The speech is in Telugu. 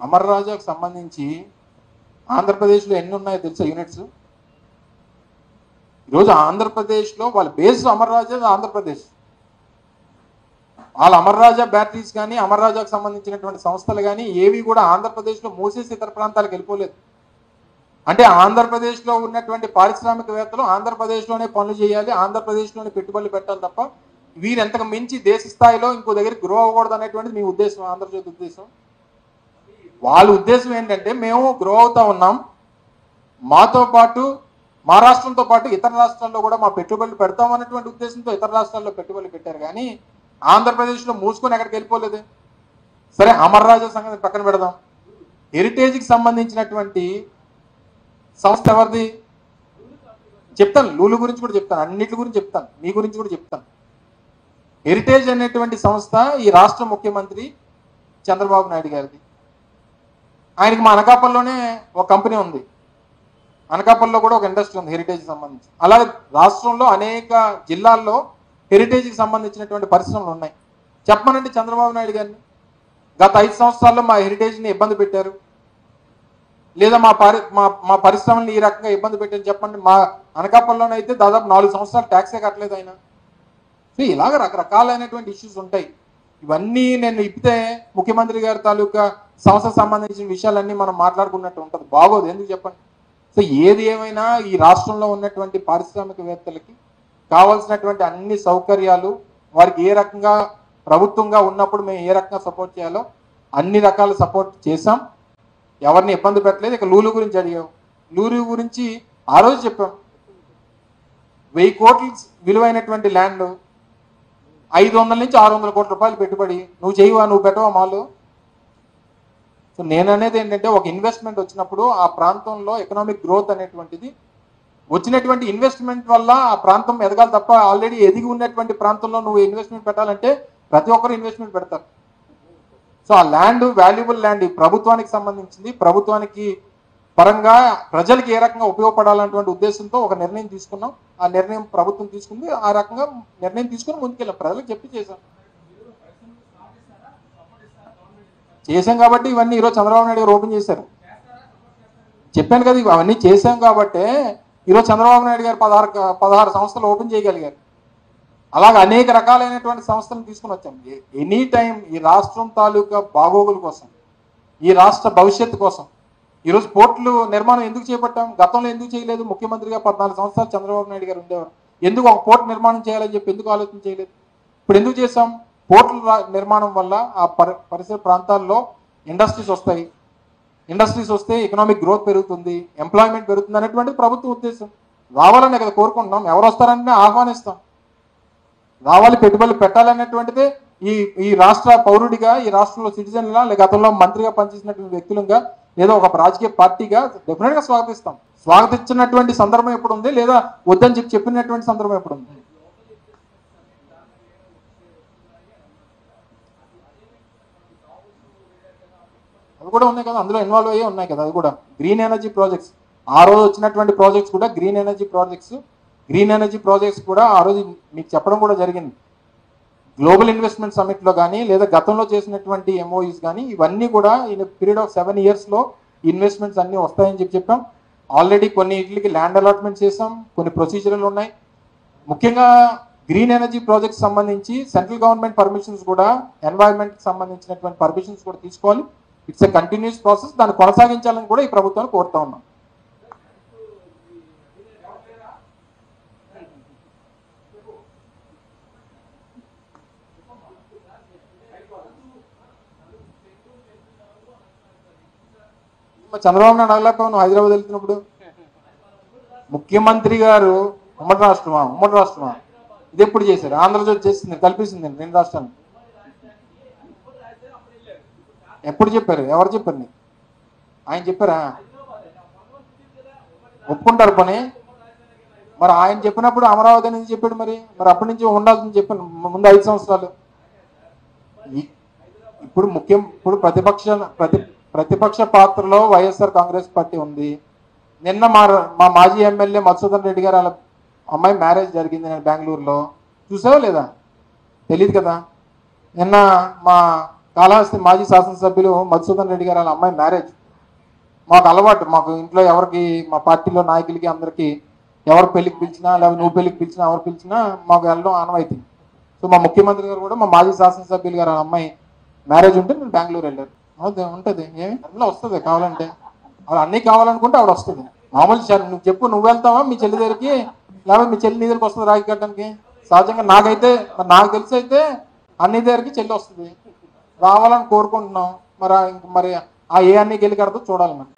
అమర్ రాజాకు సంబంధించి ఆంధ్రప్రదేశ్లో ఎన్ని ఉన్నాయో తెలుసా యూనిట్స్ ఈరోజు ఆంధ్రప్రదేశ్లో వాళ్ళ బేస్ అమర్ రాజా ఆంధ్రప్రదేశ్ వాళ్ళ అమర్ రాజా బ్యాటరీస్ కానీ అమర్ రాజాకు సంబంధించినటువంటి సంస్థలు కానీ ఏవి కూడా ఆంధ్రప్రదేశ్లో మూసేసి ఇతర ప్రాంతాలకు వెళ్ళిపోలేదు అంటే ఆంధ్రప్రదేశ్లో ఉన్నటువంటి పారిశ్రామికవేత్తలు ఆంధ్రప్రదేశ్లోనే పనులు చేయాలి ఆంధ్రప్రదేశ్లోనే పెట్టుబడులు పెట్టాలి తప్ప వీరు ఎంతకు మించి దేశ స్థాయిలో ఇంకో దగ్గర గ్రో అవ్వకూడదు అనేటువంటిది మీ ఉద్దేశం ఆంధ్రజ్యోతి ఉద్దేశం వాళ్ళ ఉద్దేశం ఏంటంటే మేము గ్రో అవుతా ఉన్నాం మాతో పాటు మా రాష్ట్రంతో పాటు ఇతర రాష్ట్రాల్లో కూడా మా పెట్టుబడులు పెడతాం అన్నటువంటి ఉద్దేశంతో ఇతర రాష్ట్రాల్లో పెట్టుబడులు పెట్టారు కానీ ఆంధ్రప్రదేశ్లో మూసుకొని ఎక్కడికి వెళ్ళిపోలేదు సరే అమర్ రాజా సంగతి పక్కన పెడదాం హెరిటేజ్కి సంబంధించినటువంటి సంస్థ ఎవరిది చెప్తాను లూలు గురించి కూడా చెప్తాను అన్నిటి గురించి చెప్తాను మీ గురించి కూడా చెప్తాను హెరిటేజ్ అనేటువంటి సంస్థ ఈ రాష్ట్ర ముఖ్యమంత్రి చంద్రబాబు నాయుడు గారిది ఆయనకి మా అనకాపల్లిలోనే ఒక కంపెనీ ఉంది అనకాపల్లిలో కూడా ఒక ఇండస్ట్రీ ఉంది హెరిటేజ్ సంబంధించి అలాగే రాష్ట్రంలో అనేక జిల్లాల్లో హెరిటేజ్కి సంబంధించినటువంటి పరిశ్రమలు ఉన్నాయి చెప్పమనండి చంద్రబాబు నాయుడు గారిని గత ఐదు సంవత్సరాల్లో మా హెరిటేజ్ని ఇబ్బంది పెట్టారు లేదా మా పరి మా మా పరిశ్రమల్ని ఈ రకంగా ఇబ్బంది పెట్టని చెప్పండి మా అనకాపల్లిలోనైతే దాదాపు నాలుగు సంవత్సరాలు ట్యాక్సే కట్టలేదు ఆయన సో ఇలాగ రకరకాలైనటువంటి ఇష్యూస్ ఉంటాయి ఇవన్నీ నేను ఇప్పితే ముఖ్యమంత్రి గారి తాలూకా సంస్థకు సంబంధించిన విషయాలన్నీ మనం మాట్లాడుకున్నట్టు ఉంటుంది బాగోదు ఎందుకు చెప్పండి సో ఏది ఏమైనా ఈ రాష్ట్రంలో ఉన్నటువంటి పారిశ్రామికవేత్తలకి కావాల్సినటువంటి అన్ని సౌకర్యాలు వారికి ఏ రకంగా ప్రభుత్వంగా ఉన్నప్పుడు మేము ఏ రకంగా సపోర్ట్ చేయాలో అన్ని రకాల సపోర్ట్ చేశాం ఎవరిని ఇబ్బంది పెట్టలేదు ఇక లూలు గురించి అడిగాం లూలు గురించి ఆ రోజు చెప్పాం వెయ్యి కోట్ల విలువైనటువంటి ల్యాండ్ ఐదు వందల నుంచి ఆరు వందల కోట్ల రూపాయలు పెట్టుబడి నువ్వు చేయవా నువ్వు పెట్టవా మాలు సో నేను అనేది ఏంటంటే ఒక ఇన్వెస్ట్మెంట్ వచ్చినప్పుడు ఆ ప్రాంతంలో ఎకనామిక్ గ్రోత్ అనేటువంటిది వచ్చినటువంటి ఇన్వెస్ట్మెంట్ వల్ల ఆ ప్రాంతం ఎదగాలి తప్ప ఆల్రెడీ ఎదిగి ఉన్నటువంటి ప్రాంతంలో నువ్వు ఇన్వెస్ట్మెంట్ పెట్టాలంటే ప్రతి ఒక్కరు ఇన్వెస్ట్మెంట్ పెడతారు సో ఆ ల్యాండ్ వాల్యుబుల్ ల్యాండ్ ఈ ప్రభుత్వానికి సంబంధించింది ప్రభుత్వానికి పరంగా ప్రజలకు ఏ రకంగా ఉపయోగపడాలన్నటువంటి ఉద్దేశంతో ఒక నిర్ణయం తీసుకున్నాం ఆ నిర్ణయం ప్రభుత్వం తీసుకుంది ఆ రకంగా నిర్ణయం తీసుకుని ముందుకెళ్ళాం ప్రజలకు చెప్పి చేశాం చేశాం కాబట్టి ఇవన్నీ ఈరోజు చంద్రబాబు నాయుడు గారు ఓపెన్ చేశారు చెప్పాను కదా ఇవి అవన్నీ చేశాం కాబట్టి ఈరోజు చంద్రబాబు నాయుడు గారు పదహారు పదహారు సంస్థలు ఓపెన్ చేయగలిగారు అలాగే అనేక రకాలైనటువంటి సంస్థలను తీసుకుని వచ్చాం ఎనీ టైం ఈ రాష్ట్రం తాలూకా బాగోగుల కోసం ఈ రాష్ట్ర భవిష్యత్తు కోసం ఈరోజు పోర్టులు నిర్మాణం ఎందుకు చేపట్టాం గతంలో ఎందుకు చేయలేదు ముఖ్యమంత్రిగా పద్నాలుగు సంవత్సరాలు చంద్రబాబు నాయుడు గారు ఉండేవారు ఎందుకు ఒక పోర్ట్ నిర్మాణం చేయాలని చెప్పి ఎందుకు ఆలోచన చేయలేదు ఇప్పుడు ఎందుకు చేసాం పోర్టుల రా- నిర్మాణం వల్ల ఆ పరి పరిసర ప్రాంతాల్లో ఇండస్ట్రీస్ వస్తాయి ఇండస్ట్రీస్ వస్తే ఎకనామిక్ గ్రోత్ పెరుగుతుంది ఎంప్లాయ్మెంట్ పెరుగుతుంది అనేటువంటిది ప్రభుత్వ ఉద్దేశం రావాలనే కదా కోరుకుంటున్నాం ఎవరు వస్తారని ఆహ్వానిస్తాం రావాలి పెట్టుబడులు పెట్టాలనేటువంటిదే ఈ ఈ రాష్ట్ర పౌరుడిగా ఈ రాష్ట్రంలో సిటిజన్గా లేదా గతంలో మంత్రిగా పనిచేసినటువంటి వ్యక్తులుగా లేదా ఒక రాజకీయ పార్టీగా డెఫినెట్ గా స్వాగతిస్తాం స్వాగతించినటువంటి సందర్భం ఎప్పుడు ఉంది లేదా వద్దని చెప్పి చెప్పినటువంటి సందర్భం ఎప్పుడు ఉంది అవి కూడా ఉన్నాయి కదా అందులో ఇన్వాల్వ్ అయ్యే ఉన్నాయి కదా అది కూడా గ్రీన్ ఎనర్జీ ప్రాజెక్ట్స్ ఆ రోజు వచ్చినటువంటి ప్రాజెక్ట్స్ కూడా green energy projects green energy projects కూడా ఆ రోజు మీకు చెప్పడం కూడా జరిగింది గ్లోబల్ ఇన్వెస్ట్మెంట్ సమిట్లో కానీ లేదా గతంలో చేసినటువంటి ఎంఓఈస్ కానీ ఇవన్నీ కూడా ఇన్ పీరియడ్ ఆఫ్ సెవెన్ ఇయర్స్లో ఇన్వెస్ట్మెంట్స్ అన్నీ వస్తాయని చెప్పి చెప్పాం ఆల్రెడీ కొన్ని ఇట్లకి ల్యాండ్ అలాట్మెంట్ చేసాం కొన్ని ప్రొసీజర్లు ఉన్నాయి ముఖ్యంగా గ్రీన్ ఎనర్జీ ప్రాజెక్ట్స్ సంబంధించి సెంట్రల్ గవర్నమెంట్ పర్మిషన్స్ కూడా ఎన్వైరన్మెంట్కి సంబంధించినటువంటి పర్మిషన్స్ కూడా తీసుకోవాలి ఇట్స్ ఎ కంటిన్యూస్ ప్రాసెస్ దాన్ని కొనసాగించాలని కూడా ఈ ప్రభుత్వాన్ని కోరుతా ఉన్నాం మరి చంద్రబాబు నాయుడు అడగలేకపోయావు నువ్వు హైదరాబాద్ వెళ్తున్నప్పుడు ముఖ్యమంత్రి గారు ఉమ్మడి రాష్ట్రమా ఉమ్మడి రాష్ట్రమా ఇది ఎప్పుడు చేశారు ఆంధ్రజ్యోతి చేసింది కల్పిస్తుంది రెండు రాష్ట్రాలు ఎప్పుడు చెప్పారు ఎవరు చెప్పారు నీకు ఆయన చెప్పారా ఒప్పుకుంటారు పని మరి ఆయన చెప్పినప్పుడు అమరావతి అనేది చెప్పాడు మరి మరి అప్పటి నుంచి ఉండాల్సింది చెప్పాను ముందు ఐదు సంవత్సరాలు ఈ- ఇప్పుడు ముఖ్యం ఇప్పుడు ప్రతిపక్ష ప్రతి ప్రతిపక్ష పాత్రలో వైఎస్ఆర్ కాంగ్రెస్ పార్టీ ఉంది నిన్న మా మా మాజీ ఎమ్మెల్యే మధుసూదన్ రెడ్డి గారు వాళ్ళ అమ్మాయి మ్యారేజ్ జరిగింది నేను బెంగళూరులో చూసావా లేదా తెలియదు కదా నిన్న మా కాళహస్తి మాజీ శాసనసభ్యులు మధుసూదన్ రెడ్డి గారు వాళ్ళ అమ్మాయి మ్యారేజ్ మాకు అలవాటు మాకు ఇంట్లో ఎవరికి మా పార్టీలో నాయకులకి అందరికి ఎవరు పెళ్లికి పిలిచినా లేదా నువ్వు పెళ్లికి పిలిచినా ఎవరు పిలిచినా మాకు వెళ్ళడం ఆనవాయితీ సో మా ముఖ్యమంత్రి గారు కూడా మా మాజీ శాసనసభ్యులు గారు వాళ్ళ అమ్మాయి మ్యారేజ్ ఉంటే నేను బెంగళూరు వెళ్ళారు అవుతుంది ఉంటుంది ఏమి అందులో వస్తుంది కావాలంటే అవి అన్నీ కావాలనుకుంటే ఆవిడ వస్తుంది మామూలు చ- నువ్వు చెప్పు నువ్వు వెళ్తావా మీ చెల్లి దగ్గరికి లేకపోతే మీ చెల్లి నీ దగ్గరికి వస్తుంది రాఖీ కట్టడానికి సహజంగా నాకైతే మరి నాకు తెలిసి అయితే అన్ని దగ్గరికి చెల్లి వస్తుంది రావాలని కోరుకుంటున్నాం మరి ఆ ఇంక మరి ఆ ఏ అన్ని గెలి కడతో చూడాలి మరి